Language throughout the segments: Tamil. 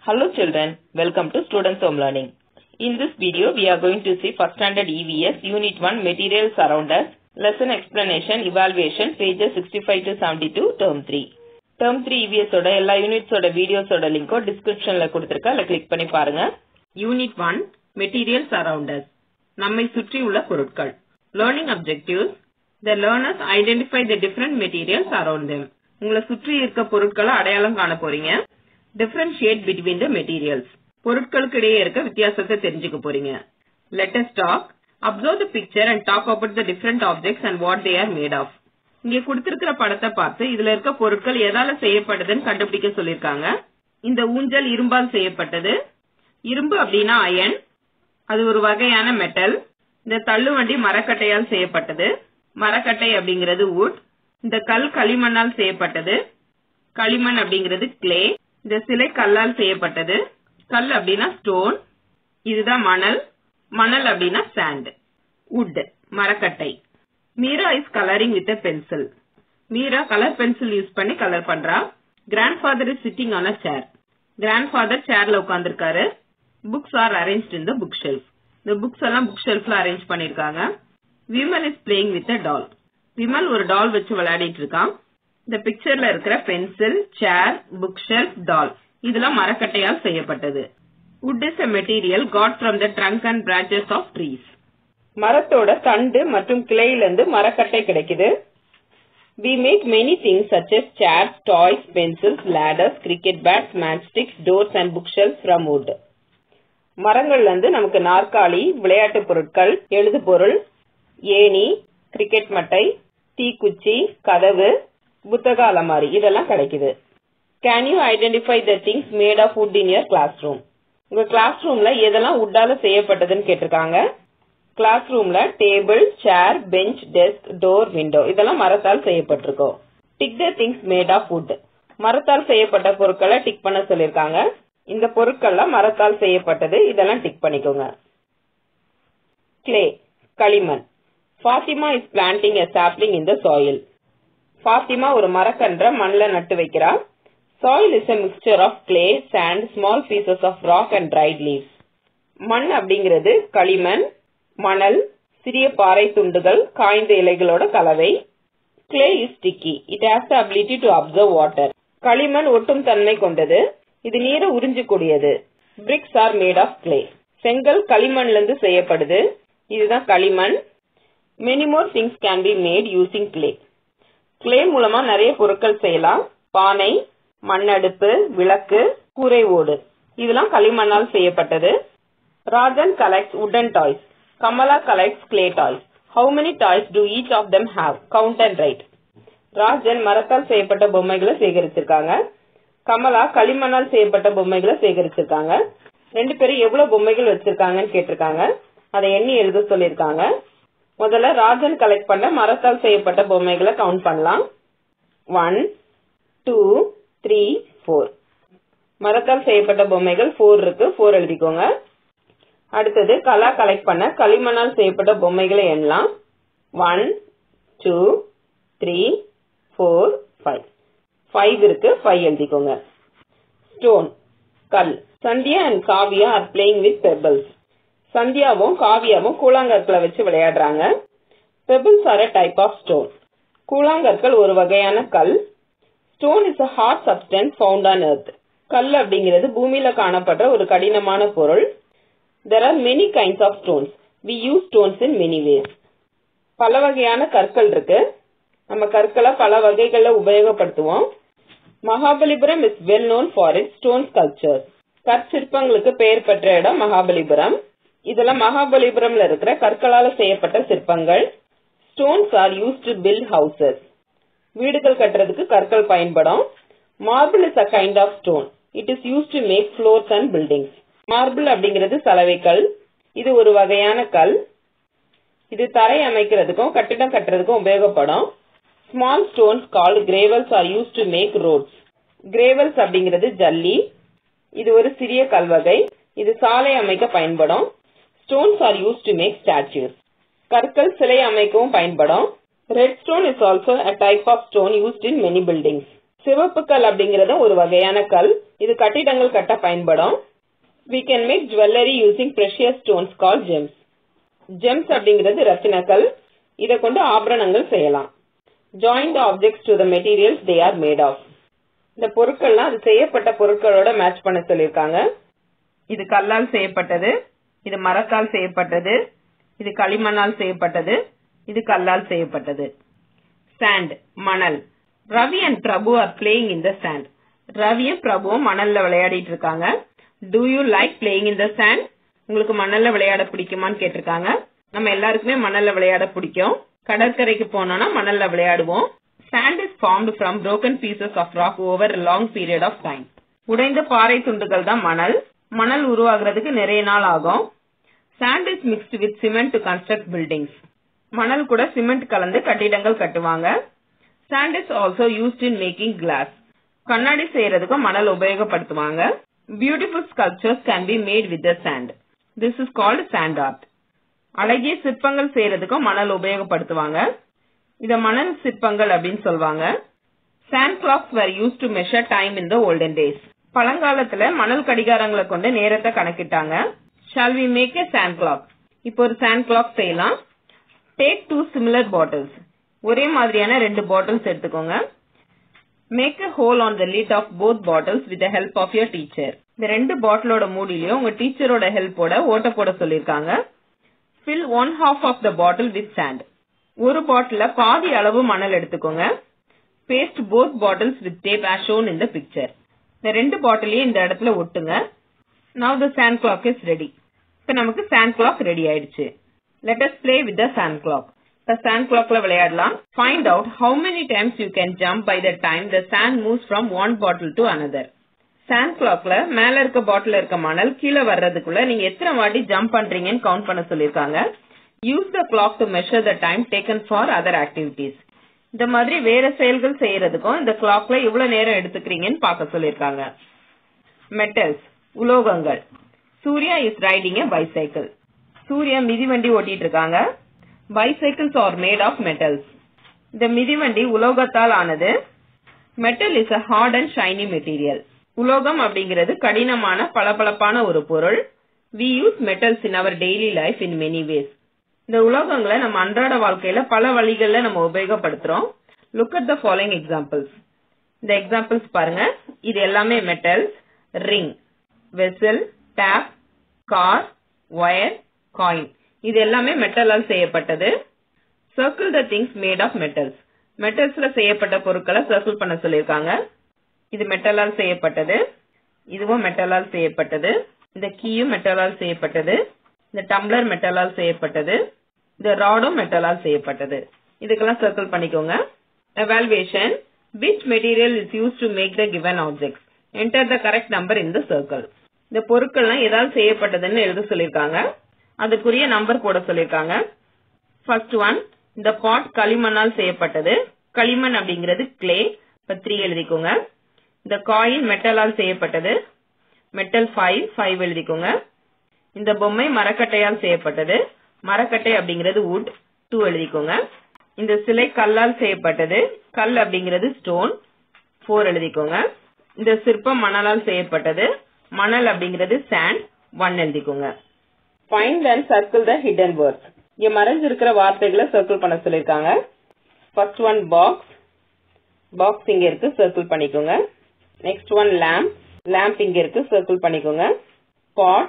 Hello children, welcome to Students Home Learning. In this video, we are going to see First Standard EVS Unit 1 Materials Around Us, Lesson Explanation, Evaluation, pages 65 to 72, Term 3. Term 3 EVS ஓட எல்லா யூனிட்ஸோட வீடியோஸோட லிங்கோ டிஸ்கிரிப்ஷன்ல கொடுத்திருக்க அதில் கிளிக் பண்ணி பாருங்க யூனிட் 1 Materials Around Us நம்மை சுற்றி உள்ள பொருட்கள் Learning Objectives The learners identify the different materials around them. உங்களை சுற்றி இருக்க பொருட்களை அடையாளம் காண போறீங்க differentiate between the materials பொருட்களுக்கு இடையே இருக்க வித்தியாசத்தை தெரிஞ்சுக்க போறீங்க let us talk observe the picture and talk about the different objects and what they are made of இங்க கொடுத்திருக்கிற படத்தை பார்த்து இதுல இருக்க பொருட்கள் எதால செய்யப்பட்டதுன்னு கண்டுபிடிக்க சொல்லிருக்காங்க இந்த ஊஞ்சல் இரும்பால் செய்யப்பட்டது இரும்பு அப்படின்னா அயன் அது ஒரு வகையான மெட்டல் இந்த தள்ளுவண்டி மரக்கட்டையால் செய்யப்பட்டது மரக்கட்டை அப்படிங்கிறது wood இந்த கல் களிமண்ணால் செய்யப்பட்டது களிமண் அப்படிங்கிறது கிளே இந்த சிலை கல்லால் செய்யப்பட்டது கல் அப்படின்னா ஸ்டோன் இதுதான் மணல் மணல் அப்படின்னா சாண்ட் wood மரக்கட்டை Meera is colouring with pencil Meera colour pencil use பண்ணி கலர் பண்றா grandfather is sitting on a chair grandfather சேர்ல உட்கார்ந்திருக்காரு books are arrange in the bookshelf இந்த புக்ஸ் எல்லாம் புக் ஷெல்ஃப்ல அரேஞ்ச் பண்ணிருக்காங்க Vimal is playing with a doll Vimal ஒரு டால் வச்சு விளையாடிட்டு இருக்கான் இந்த பிக்சர்ல இருக்கிற pencil chair bookshelf doll இதெல்லாம் மரக்கட்டையால் செய்யப்பட்டது wood is a material got from the trunk and branches of trees மரத்தோட தண்டு மற்றும் கிளையிலிருந்து மரக்கட்டை கிடைக்குது we make many things such as chairs toys pencils ladders cricket bats matchsticks doors and bookshelves from wood மரங்கள்ல இருந்து நமக்கு நாற்காலி விளையாட்டு பொருட்கள் எழுது பொருள் ஏணி கிரிக்கெட் மட்டை தீக்குச்சி கதவு புத்தக அலமாரி இதெல்லாம் கிடைக்குது can you identify the things made of wood in your classroom உங்க கிளாஸ் ரூம்ல எதெல்லாம் வுட்டால செய்யப்பட்டதுன்னு கேட்டிருக்காங்க கிளாஸ் ரூம்ல table chair bench desk door window இதெல்லாம் மரத்தால் செய்யப்பட்டிருக்கோம் tick the things made of wood மரத்தால் செய்யப்பட்ட பொருட்களை டிக் பண்ண சொல்லிருக்காங்க இந்த பொருட்கள்லாம் மரத்தால் செய்யப்பட்டது இதெல்லாம் டிக் பண்ணிக்கோங்க கிளே களிமண் Fatima is planting a sapling in the soil Fatima ஒரு மரக்கன்ற மண்ல நட்டு வைக்கிறா soil is a mixture of clay sand small pieces of rock and dried leaves மண் அப்படிங்கிறது களிமண் மணல் சிறிய பாறை துண்டுகள் காய்ந்த இலைகளோட கலவை clay is sticky it has the ability to absorb water களிமண் ஒட்டும் தன்மை கொண்டது இது நீரை உறிஞ்சக்கூடியது bricks are made of clay செங்கல் களிமண்ல இருந்து செய்யப்படுது இதுதான் களிமண் many more things can be made using clay clay மூலமா நிறைய பொருட்கள் செய்யலாம் பானை மண்ணடுப்பு விளக்கு கூரை ஓடு இதெல்லாம் களிமண்ணால் செய்யப்பட்டது Rajan collects wooden toys Kamala collects clay toys how many toys do each of them have count and write Rajan மரத்தால் செய்யப்பட்ட பொம்மைகளை சேகரிச்சிருக்காங்க கமலா களிமண்ணால் செய்யப்பட்ட பொம்மைகளை சேகரிச்சிருக்காங்க ரெண்டு பேரும் எவ்வளவு பொம்மைகள் வச்சிருக்காங்கன்னு கேட்டிருக்காங்க அதை எண்ணி எழுத சொல்லிருக்காங்க முதல்ல ராஜன் கலெக்ட் பண்ண மரத்தால் செய்யப்பட்ட பொம்மைகளை கவுண்ட் பண்ணலாம் ஒன் டூ த்ரீ ஃபோர் மரத்தால் செய்யப்பட்ட பொம்மைகள் ஃபோர் இருக்கு ஃபோர் எழுதிக்கோங்க அடுத்தது கலா கலெக்ட் பண்ண களிமண்ணால் செய்யப்பட்ட பொம்மைகளை எண்ணலாம் one two three four five five இருக்கு ஃபைவ் எழுதிக்கோங்க ஸ்டோன் கல் Sandhya and Kavya are playing with pebbles சந்தியாவும் காவியாவும் கூழாங்கற்களை வச்சு விளையாடுறாங்க pebbles are a type of stone கூழாங்கற்கள் ஒரு வகையான கல் stone is a hard substance found on earth கல் அப்படிங்கிறது பூமியில காணப்படுற ஒரு கடினமான பொருள் there are many kinds of stones we use stones in many ways பல வகையான கற்கள் இருக்கு நம்ம கற்களை பல வகைகள்ல உபயோகப்படுத்துவோம் Mahabalipuram is well known for it stone culture கற்சிற்பங்களுக்கு பெயர் பெற்ற இடம் மகாபலிபுரம் இதெல்லாம் மகாபலிபுரம்ல இருக்கிற கற்களால செய்யப்பட்ட சிற்பங்கள் stones are use to build houses வீடுகள் கட்டுறதுக்கு கற்கள் பயன்படும் marble is a kind of stone it is use to make floors and buildings marble அப்படிங்கிறது சலவை கல் இது ஒரு வகையான கல் இது தரை அமைக்கிறதுக்கும் கட்டிடம் கட்டுறதுக்கும் உபயோகப்படும் small stones called gravels are use to make roads gravels அப்படிங்கிறது ஜல்லி இது ஒரு சிறிய கல்வகை இது சாலை அமைக்க பயன்படும் stones are use to make statues கற்கள் சிலை அமைக்கவும் பயன்படும் red stone is also a type of stone used in many buildings சிவப்பு கல் அப்படிங்கறது ஒரு வகையான கல் இது கட்டிடங்கள் கட்ட பயன்படும் we can make jewelry using precious stones called gems gems அப்படிங்கிறது ரத்தினக்கல் இத கொண்டு ஆபரணங்கள் செய்யலாம் join the objects to the materials they are made of இந்த பொருட்கள்லாம் அது செய்யப்பட்ட பொருட்களோட மேட்ச் பண்ண சொல்லியிருக்காங்க இது கல்லால் செய்யப்பட்டது இது மரத்தால் செய்யப்பட்டது இது களிமண்ணால் செய்யப்பட்டது இது கல்லால் செய்யப்பட்டது சாண்ட் மணல் Ravi and Prabhu are playing in the sand ரவியும் பிரபுவும் மணல்ல விளையாடிட்டு இருக்காங்க do you like playing in the sand உங்களுக்கு மணல்ல விளையாட பிடிக்குமான்னு கேட்டிருக்காங்க நம்ம எல்லாருக்குமே மணல்ல விளையாட பிடிக்கும் கடற்கரைக்கு போனோம்னா மணல்ல விளையாடுவோம் sand is formed from broken pieces of rock over long period of time உடைந்த பாறை துண்டுகள் தான் மணல் மணல் உருவாகிறதுக்கு நிறைய நாள் ஆகும் sand is mixed with cement to construct buildings மணல் கூட சிமெண்ட் கலந்து கட்டிடங்கள் கட்டுவாங்க sand is also used in making glass கண்ணாடி செய்யறதுக்கும் மணல் உபயோகப்படுத்துவாங்க beautiful sculptures can be made with the sand this is called sand art அழகிய சிற்பங்கள் செய்யறதுக்கும் மணல் உபயோகப்படுத்துவாங்க இத மணல் சிற்பங்கள் அப்படின்னு சொல்லுவாங்க sand clocks were used to measure time in the olden days பழங்காலத்துல மணல் கடிகாரங்களை கொண்டு நேரத்தை கணக்கிட்டாங்க shall we make a sand clock இப்போ ஒரு sand clock செய்யலாம் take two similar bottles ஒரே மாதிரியான ரெண்டு பாட்டில்ஸ் எடுத்துக்கோங்க make a hole on the lid of both bottles with the help of your teacher இந்த ரெண்டு பாட்டிலோட மூடிலையும் உங்க டீச்சரோட ஹெல்ப்போட ஓட்ட போட சொல்லிருக்காங்க fill one half of the bottle with sand ஒரு பாட்டில பாதி அளவு மணல் எடுத்துக்கோங்க paste both bottles with tape as shown in the picture இந்த ரெண்டு பாட்டிலையும் இந்த இடத்துல ஒட்டுங்க now the sand clock is ready இப்ப நமக்கு sand clock ரெடி ஆயிடுச்சு let us play with the sand clock இப்ப sand clockல விளையாடலாம் find out how many times you can jump by the time the sand moves from one bottle to another sand clockல மேல இருக்க பாட்டில் இருக்க மணல் கீழே வர்றதுக்குள்ள நீங்க எத்தனை வாட்டி ஜம்ப் பண்றீங்கன்னு கவுண்ட் பண்ண சொல்லிருக்காங்க use the clock to measure the time taken for other activities இந்த மாதிரி வேற செயல்கள் செய்யறதுக்கும் இந்த கிளாக்ல எவ்வளவு நேரம் எடுத்துக்கிறீங்கன்னு பார்க்க சொல்லிருக்காங்க மெட்டல்ஸ் உலோகங்கள் Surya is riding a bicycle Surya மிதிவண்டி ஓட்டிட்டு இருக்காங்க bicycles are made of metals இந்த மிதிவண்டி உலோகத்தால் ஆனது metal is a hard and shiny material உலோகம் அப்படிங்கிறது கடினமான பளபளப்பான ஒரு பொருள் we use metals in our daily life in many ways இந்த உலோகங்களை நம்ம அன்றாட வாழ்க்கையில பல வழிகள்ல நம்ம உபயோகப்படுத்துறோம் look at the following examples இந்த எக்ஸாம்பிள்ஸ் பாருங்க இது எல்லாமே metals ring vessel tap car wire coin இது எல்லாமே மெட்டலால் செய்யப்பட்டது circle the things made of metals மெட்டல்ஸ்ல செய்யப்பட்ட பொருட்களை சர்க்கிள் பண்ண சொல்லிருக்காங்க இது மெட்டலால் செய்யப்பட்டது இதுவும் மெட்டலால் செய்யப்பட்டது இந்த கீயும் மெட்டலால் செய்யப்பட்டது இந்த டம்ளர் மெட்டலால் செய்யப்பட்டது இந்த ராடும் மெட்டலால் செய்யப்பட்டது இதுக்கெல்லாம் சர்க்கிள் பண்ணிக்கோங்க evaluation which material is used to make the given objects enter the correct number in the circle இந்த பொருட்கள்லாம் ஏதாவது செய்யப்பட்டதுன்னு எழுத சொல்லிருக்காங்க அதுக்குரிய நம்பர் போட சொல்லிருக்காங்க ஃபர்ஸ்ட் ஒன் இந்த பாட் களிமண்ணால் செய்யப்பட்டது களிமண் அப்படிங்கிறது கிளே இப்ப த்ரீ எழுதிக்கோங்க இந்த காயின் மெட்டலால் செய்யப்பட்டது மெட்டல் ஃபைவ் ஃபைவ் எழுதிக்கோங்க இந்த பொம்மை மரக்கட்டையால் செய்யப்பட்டது மரக்கட்டை அப்படிங்கிறது வுட் டூ எழுதிக்கோங்க இந்த சிலை கல்லால் செய்யப்பட்டது கல் அப்படிங்கிறது ஸ்டோன் ஃபோர் எழுதிக்கோங்க இந்த சிற்பம் மணலால் செய்யப்பட்டது மணல் அப்படிங்கிறது சாண்ட் ஒன் எழுதிக்கோங்க find and circle the hidden words இங்க மறைஞ்சிருக்கிற வார்த்தைகளை சர்க்கிள் பண்ண சொல்லிருக்காங்க ஃபர்ஸ்ட் ஒன் பாக்ஸ் பாக்ஸ் இங்க இருக்கு சர்க்கிள் பண்ணிக்கோங்க நெக்ஸ்ட் ஒன் லேம்ப் லேம்ப் இங்க இருக்கு சர்க்கிள் பண்ணிக்கோங்க பாட்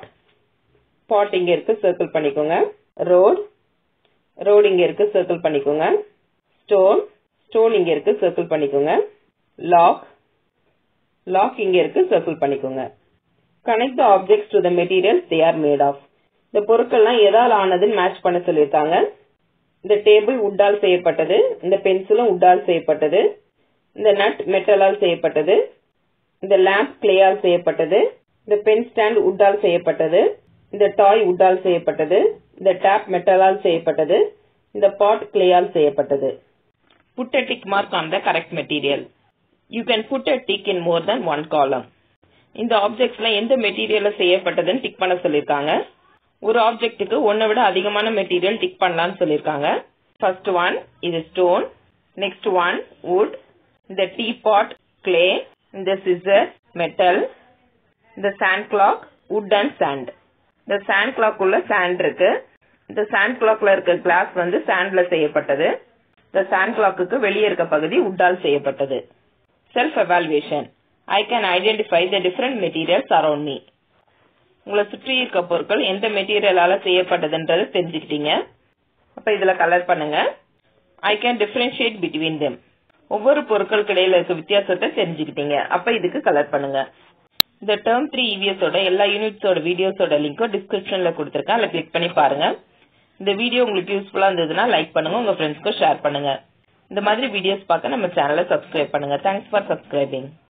பாட் இங்க இருக்கு சர்க்கிள் பண்ணிக்கோங்க ரோட் ரோடு இங்க இருக்கு சர்க்கிள் பண்ணிக்கோங்க ஸ்டோன் ஸ்டோன் இங்க இருக்கு சர்க்கிள் பண்ணிக்கோங்க லாக் லாக் இங்க இருக்கு சர்க்கிள் பண்ணிக்கோங்க connect the objects to the materials they are made of இந்த பொருட்கள்லாம் எதால் ஆனதுன்னு மேட்ச் பண்ண சொல்லியிருக்காங்க இந்த டேபிள் உட்டால் செய்யப்பட்டது இந்த பென்சிலும் உட்டால் செய்யப்பட்டது இந்த நட் மெட்டலால் செய்யப்பட்டது இந்த லேம்ப் கிளேயால் செய்யப்பட்டது இந்த பென் ஸ்டாண்ட் உட்டால் செய்யப்பட்டது இந்த டாய் உட்டால் செய்யப்பட்டது இந்த டேப் மெட்டலால் செய்யப்பட்டது இந்த பாட் கிளேயால் செய்யப்பட்டது put a tick mark on the correct material you can put a tick in more than one column இந்த ஆப்ஜெக்ட்ஸ்ல எந்த மெட்டீரியல்ல செய்யப்பட்டதுன்னு டிக் பண்ண சொல்லிருக்காங்க ஒரு ஆப்ஜெக்ட்டுக்கு ஒன்னை விட அதிகமான மெட்டீரியல் டிக் பண்ணலாம்னு சொல்லிருக்காங்க ஃபர்ஸ்ட் ஒன் இது ஸ்டோன் நெக்ஸ்ட் ஒன் wood இந்த டீ பாட் கிளே இந்த சிசர் மெட்டல் இந்த sand clock wood and sand இந்த சாண்ட் கிளாக் உள்ள சாண்ட் இருக்கு இந்த சாண்ட் கிளாக்ல இருக்க கிளாஸ் வந்து சாண்ட்ல செய்யப்பட்டது இந்த சாண்ட் கிளாக்கு வெளியே இருக்க பகுதி உட்டால் செய்யப்பட்டது self evaluation I can identify the different materials around me உங்களை சுற்றி இருக்க பொருட்கள் எந்த மெட்டீரியலால செய்யப்பட்டதுன்றது தெரிஞ்சுக்கிட்டீங்க அப்ப இதுல கலர் பண்ணுங்க I can differentiate between them ஒவ்வொரு பொருட்களுக்கு இடையில இருக்க வித்தியாசத்தை தெரிஞ்சுக்கிட்டீங்க அப்ப இதுக்கு கலர் பண்ணுங்க இந்த டேர்ம் த்ரீ இவிஎஸ் ஓட எல்லா யூனிட்ஸோட வீடியோஸோட லிங்க்கும் டிஸ்கிரிப்ஷன்ல கொடுத்துருக்கேன் அதில் கிளிக் பண்ணி பாருங்க இந்த வீடியோ உங்களுக்கு யூஸ்ஃபுல்லா இருந்ததுன்னா லைக் பண்ணுங்க உங்க ஃப்ரெண்ட்ஸ்க்கும் ஷேர் பண்ணுங்க இந்த மாதிரி வீடியோஸ் பார்க்க நம்ம சேனலை சப்ஸ்கிரைப் பண்ணுங்க தேங்க்ஸ் ஃபார் சப்ஸ்கிரைபிங்